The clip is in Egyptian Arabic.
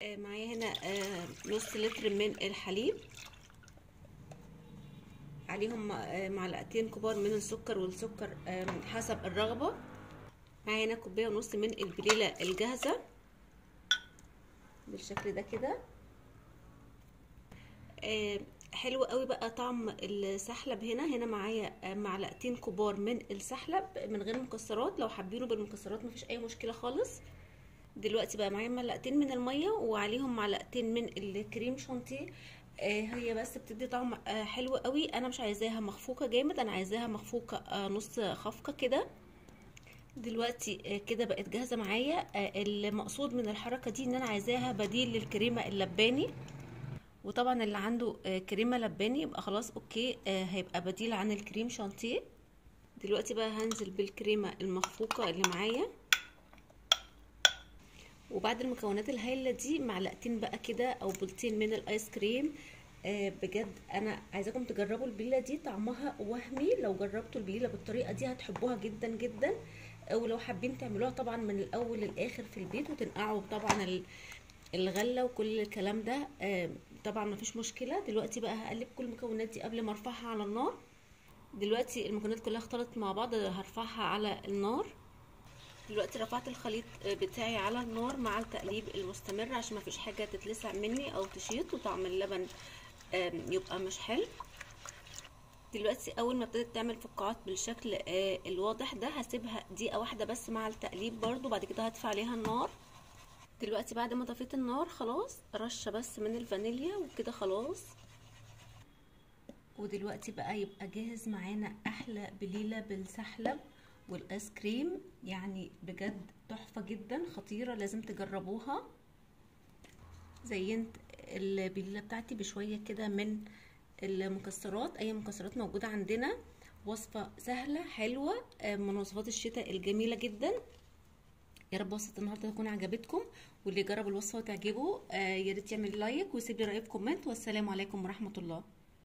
آه، معايا هنا آه، نص لتر من الحليب عليهم آه، معلقتين كبار من السكر والسكر آه، حسب الرغبة معايا هنا كوباية ونص من البليلة الجاهزة بالشكل ده كده آه، حلو قوي بقى طعم السحلب هنا هنا معايا آه، معلقتين كبار من السحلب من غير مكسرات لو حابينه بالمكسرات مفيش اي مشكلة خالص دلوقتي بقى معايا معلقتين من الميه وعليهم معلقتين من الكريم شانتيه آه هي بس بتدي طعم آه حلو قوي انا مش عايزاها مخفوقه جامد انا عايزاها مخفوقه آه نص خفقه كده دلوقتي آه كده بقت جاهزه معايا آه المقصود من الحركه دي ان انا عايزاها بديل للكريمه اللباني وطبعا اللي عنده آه كريمه لباني يبقى خلاص اوكي آه هيبقى بديل عن الكريم شانتيه دلوقتي بقى هنزل بالكريمه المخفوقه اللي معايا وبعد المكونات الهائله دي معلقتين بقى كده او بولتين من الايس كريم آه بجد انا عايزاكم تجربوا البليله دي طعمها وهمي لو جربتوا البليله بالطريقه دي هتحبوها جدا جدا ولو حابين تعملوها طبعا من الاول للاخر في البيت وتنقعوا طبعا الغله وكل الكلام ده آه طبعا مفيش مشكله دلوقتي بقى هقلب كل المكونات دي قبل ما ارفعها على النار دلوقتي المكونات كلها اختلطت مع بعض هرفعها على النار دلوقتي رفعت الخليط بتاعي على النار مع التقليب المستمر عشان ما فيش حاجه تتلسع مني او تشيط وطعم اللبن يبقى مش حلو دلوقتي اول ما ابتدت تعمل فقاعات بالشكل الواضح ده هسيبها دقيقه واحده بس مع التقليب برضو بعد كده هدفع عليها النار دلوقتي بعد ما طفيت النار خلاص رشه بس من الفانيليا وكده خلاص ودلوقتي بقى يبقى جاهز معانا احلى بليله بالسحلب والايس كريم يعني بجد تحفه جدا خطيره لازم تجربوها زينت البليله بتاعتي بشويه كده من المكسرات اي مكسرات موجوده عندنا وصفه سهله حلوه من وصفات الشتاء الجميله جدا يا رب وصفه النهارده تكون عجبتكم واللي يجرب الوصفه وتعجبه يا ريت يعمل لايك ويسيب لي رايه في كومنت والسلام عليكم ورحمه الله